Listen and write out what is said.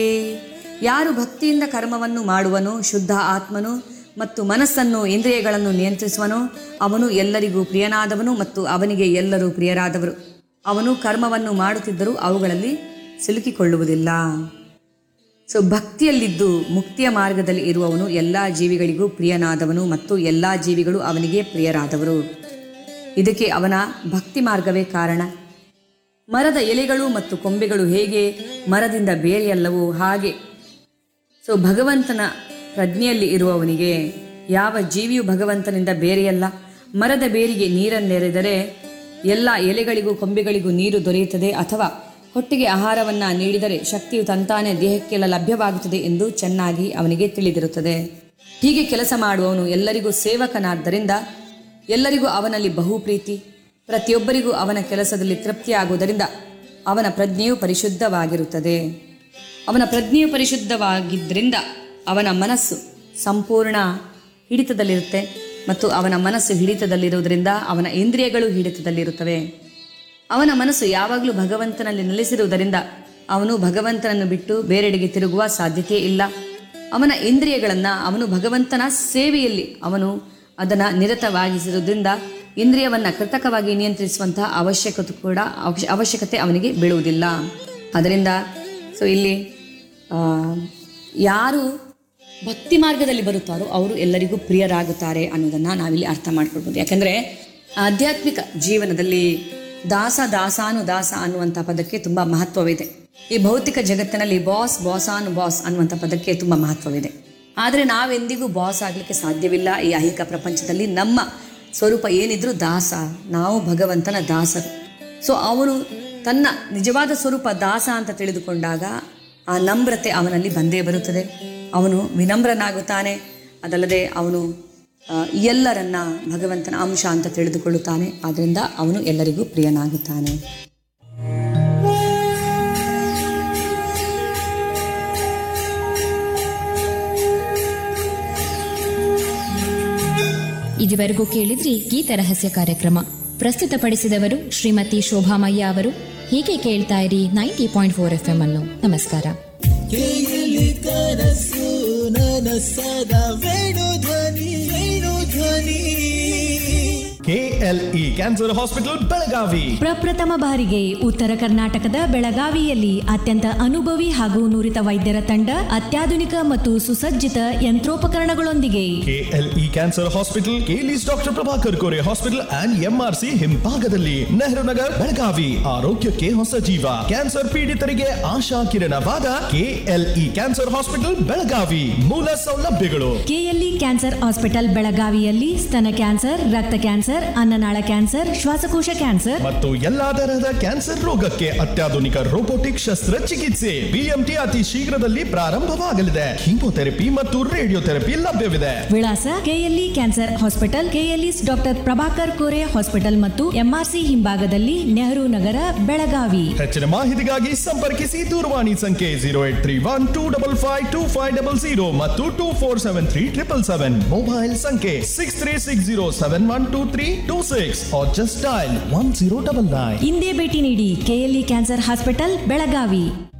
ಯಾರು ಭಕ್ತಿಯಿಂದ ಕರ್ಮವನ್ನು ಮಾಡುವನು ಶುದ್ಧ ಆತ್ಮನು ಮತ್ತು ಮನಸ್ಸನ್ನು ಇಂದ್ರಿಯಗಳನ್ನು ನಿಯಂತ್ರಿಸುವನು ಅವನು ಎಲ್ಲರಿಗೂ ಪ್ರಿಯನಾದವನು ಮತ್ತು ಅವನಿಗೆ ಎಲ್ಲರೂ ಪ್ರಿಯರಾದವರು ಅವನು ಕರ್ಮವನ್ನು ಮಾಡುತ್ತಿದ್ದರೂ ಅವುಗಳಲ್ಲಿ ಸಿಲುಕಿಕೊಳ್ಳುವುದಿಲ್ಲ ಸೊ ಭಕ್ತಿಯಲ್ಲಿದ್ದು ಮುಕ್ತಿಯ ಮಾರ್ಗದಲ್ಲಿ ಇರುವವನು ಎಲ್ಲ ಜೀವಿಗಳಿಗೂ ಪ್ರಿಯನಾದವನು ಮತ್ತು ಎಲ್ಲ ಜೀವಿಗಳು ಅವನಿಗೆ ಪ್ರಿಯರಾದವರು ಇದಕ್ಕೆ ಅವನ ಭಕ್ತಿ ಮಾರ್ಗವೇ ಕಾರಣ ಮರದ ಎಲೆಗಳು ಮತ್ತು ಕೊಂಬೆಗಳು ಹೇಗೆ ಮರದಿಂದ ಬೇರೆಯಲ್ಲವೋ ಹಾಗೆ ಸೊ ಭಗವಂತನ ಪ್ರಜ್ಞೆಯಲ್ಲಿ ಇರುವವನಿಗೆ ಯಾವ ಜೀವಿಯು ಭಗವಂತನಿಂದ ಬೇರೆಯಲ್ಲ ಮರದ ಬೇರಿಗೆ ನೀರನ್ನೆರೆದರೆ ಎಲ್ಲ ಎಲೆಗಳಿಗೂ ಕೊಂಬೆಗಳಿಗೂ ನೀರು ದೊರೆಯುತ್ತದೆ ಅಥವಾ ಹೊಟ್ಟೆಗೆ ಆಹಾರವನ್ನು ನೀಡಿದರೆ ಶಕ್ತಿಯು ತಂತಾನೆ ದೇಹಕ್ಕೆಲ್ಲ ಲಭ್ಯವಾಗುತ್ತದೆ ಎಂದು ಚೆನ್ನಾಗಿ ಅವನಿಗೆ ತಿಳಿದಿರುತ್ತದೆ ಹೀಗೆ ಕೆಲಸ ಮಾಡುವವನು ಎಲ್ಲರಿಗೂ ಸೇವಕನಾದ್ದರಿಂದ ಎಲ್ಲರಿಗೂ ಅವನಲ್ಲಿ ಬಹುಪ್ರೀತಿ ಪ್ರತಿಯೊಬ್ಬರಿಗೂ ಅವನ ಕೆಲಸದಲ್ಲಿ ತೃಪ್ತಿಯಾಗುವುದರಿಂದ ಅವನ ಪ್ರಜ್ಞೆಯು ಪರಿಶುದ್ಧವಾಗಿರುತ್ತದೆ ಅವನ ಪ್ರಜ್ಞೆಯು ಪರಿಶುದ್ಧವಾಗಿದ್ದರಿಂದ ಅವನ ಮನಸ್ಸು ಸಂಪೂರ್ಣ ಹಿಡಿತದಲ್ಲಿರುತ್ತೆ ಮತ್ತು ಅವನ ಮನಸ್ಸು ಹಿಡಿತದಲ್ಲಿರುವುದರಿಂದ ಅವನ ಇಂದ್ರಿಯಗಳು ಹಿಡಿತದಲ್ಲಿರುತ್ತವೆ ಅವನ ಮನಸ್ಸು ಯಾವಾಗಲೂ ಭಗವಂತನಲ್ಲಿ ನೆಲೆಸಿರುವುದರಿಂದ ಅವನು ಭಗವಂತನನ್ನು ಬಿಟ್ಟು ಬೇರೆಡೆಗೆ ತಿರುಗುವ ಸಾಧ್ಯತೆ ಇಲ್ಲ ಅವನ ಇಂದ್ರಿಯಗಳನ್ನು ಅವನು ಭಗವಂತನ ಸೇವೆಯಲ್ಲಿ ಅವನು ಅದನ್ನು ನಿರತವಾಗಿಸಿರುವುದರಿಂದ ಇಂದ್ರಿಯವನ್ನು ಕೃತಕವಾಗಿ ನಿಯಂತ್ರಿಸುವಂತಹ ಅವಶ್ಯಕತೆ ಕೂಡ ಅವಶ್ಯ- ಅವಶ್ಯಕತೆ ಅವನಿಗೆ ಬೀಳುವುದಿಲ್ಲ ಅದರಿಂದ ಸೊ ಇಲ್ಲಿ ಆ, ಯಾರು ಭಕ್ತಿ ಮಾರ್ಗದಲ್ಲಿ ಬರುತ್ತಾರೋ ಅವರು ಎಲ್ಲರಿಗೂ ಪ್ರಿಯರಾಗುತ್ತಾರೆ ಅನ್ನೋದನ್ನು ನಾವಿಲ್ಲಿ ಅರ್ಥ ಮಾಡ್ಕೊಳ್ಬೋದು ಯಾಕಂದರೆ ಆಧ್ಯಾತ್ಮಿಕ ಜೀವನದಲ್ಲಿ ದಾಸ ದಾಸಾನು ದಾಸ ಅನ್ನುವಂಥ ಪದಕ್ಕೆ ತುಂಬ ಮಹತ್ವವಿದೆ ಈ ಭೌತಿಕ ಜಗತ್ತಿನಲ್ಲಿ ಬಾಸ್ ಬಾಸಾನು ಬಾಸ್ ಅನ್ನುವಂಥ ಪದಕ್ಕೆ ತುಂಬ ಮಹತ್ವವಿದೆ ಆದರೆ ನಾವೆಂದಿಗೂ ಬಾಸ್ ಆಗಲಿಕ್ಕೆ ಸಾಧ್ಯವಿಲ್ಲ ಈ ಐಹಿಕ ಪ್ರಪಂಚದಲ್ಲಿ ನಮ್ಮ ಸ್ವರೂಪ ಏನಿದ್ರೂ ದಾಸ ನಾವು ಭಗವಂತನ ದಾಸರು ಸೊ ಅವನು ತನ್ನ ನಿಜವಾದ ಸ್ವರೂಪ ದಾಸ ಅಂತ ತಿಳಿದುಕೊಂಡಾಗ ಆ ನಮ್ರತೆ ಅವನಲ್ಲಿ ಬಂದೇ ಬರುತ್ತದೆ ಅವನು ವಿನಮ್ರನಾಗುತ್ತಾನೆ ಅದಲ್ಲದೆ ಅವನು ಆ, ಎಲ್ಲರನ್ನ ಭಗವಂತನ ಅಂಶ ಅಂತ ತಿಳಿದುಕೊಳ್ಳುತ್ತಾನೆ ಆದ್ದರಿಂದ ಅವನು ಎಲ್ಲರಿಗೂ ಪ್ರಿಯನಾಗುತ್ತಾನೆ ಇದುವರೆಗೂ ಕೇಳಿದ್ರಿ ಗೀತ ರಹಸ್ಯ ಕಾರ್ಯಕ್ರಮ ಪ್ರಸ್ತುತಪಡಿಸಿದವರು ಶ್ರೀಮತಿ ಶೋಭಾಮಯ್ಯ ಅವರು ಹೀಗೆ ಕೇಳ್ತಾ ಇರಿ ninety point four F M ಅನ್ನು ನಮಸ್ಕಾರ ಕೇಳಿ ಕನಸು ನನಸದ ವೇಣು ಧ್ವನಿ ವೇಣು ಧ್ವನಿ ಕೆಎಲ್ಇ ಕ್ಯಾನ್ಸರ್ ಹಾಸ್ಪಿಟಲ್ ಬೆಳಗಾವಿ ಪ್ರಪ್ರಥಮ ಬಾರಿಗೆ ಉತ್ತರ ಕರ್ನಾಟಕದ ಬೆಳಗಾವಿಯಲ್ಲಿ ಅತ್ಯಂತ ಅನುಭವಿ ಹಾಗೂ ನುರಿತ ವೈದ್ಯರ ತಂಡ ಅತ್ಯಾಧುನಿಕ ಮತ್ತು ಸುಸಜ್ಜಿತ ಯಂತ್ರೋಪಕರಣಗಳೊಂದಿಗೆ KLE cancer hospital KLE's doctor Prabhakar Kore hospital and MRC ಹಿಂಭಾಗದಲ್ಲಿ ನೆಹರು ನಗರ್ ಬೆಳಗಾವಿ ಆರೋಗ್ಯಕ್ಕೆ ಹೊಸ ಜೀವ ಕ್ಯಾನ್ಸರ್ ಪೀಡಿತರಿಗೆ ಆಶಾ ಕಿರಣವಾದ ಕೆಎಲ್ಇ ಕ್ಯಾನ್ಸರ್ ಹಾಸ್ಪಿಟಲ್ ಬೆಳಗಾವಿ ಮೂಲ ಸೌಲಭ್ಯಗಳು ಕೆಎಲ್ಇ ಕ್ಯಾನ್ಸರ್ ಹಾಸ್ಪಿಟಲ್ ಬೆಳಗಾವಿಯಲ್ಲಿ ಸ್ತನ ಕ್ಯಾನ್ಸರ್ ರಕ್ತ ಕ್ಯಾನ್ಸರ್ ಅನ್ನನಾಳ ಕ್ಯಾನ್ಸರ್ ಶ್ವಾಸಕೋಶ ಕ್ಯಾನ್ಸರ್ ಮತ್ತು ಎಲ್ಲಾ ತರಹದ ಕ್ಯಾನ್ಸರ್ ರೋಗಕ್ಕೆ ಅತ್ಯಾಧುನಿಕ ರೋಬೋಟಿಕ್ ಶಸ್ತ್ರಚಿಕಿತ್ಸೆ ಬಿಎಂಟಿ ಅತಿ ಶೀಘ್ರದಲ್ಲಿ ಪ್ರಾರಂಭವಾಗಲಿದೆ ಕೀಮೋಥೆರಪಿ ಮತ್ತು ರೇಡಿಯೋಥೆರಪಿ ಲಭ್ಯವಿದೆ ವಿಳಾಸ KLE cancer hospital KLE's doctor Prabhakar Kore hospital ಮತ್ತು ಎಂಆರ್ಸಿ ಹಿಂಭಾಗದಲ್ಲಿ ನೆಹರು ನಗರ ಬೆಳಗಾವಿ ಹೆಚ್ಚಿನ ಮಾಹಿತಿಗಾಗಿ ಸಂಪರ್ಕಿಸಿ ದೂರವಾಣಿ ಸಂಖ್ಯೆ zero eight three one two double five two five double zero ಮತ್ತು two four seven three triple seven mobile ಸಂಖ್ಯೆ six three six zero seven one two three two six just dial one zero double nine ಇಂದೇ ಭೇಟಿ ನೀಡಿ KLE cancer hospital Belagavi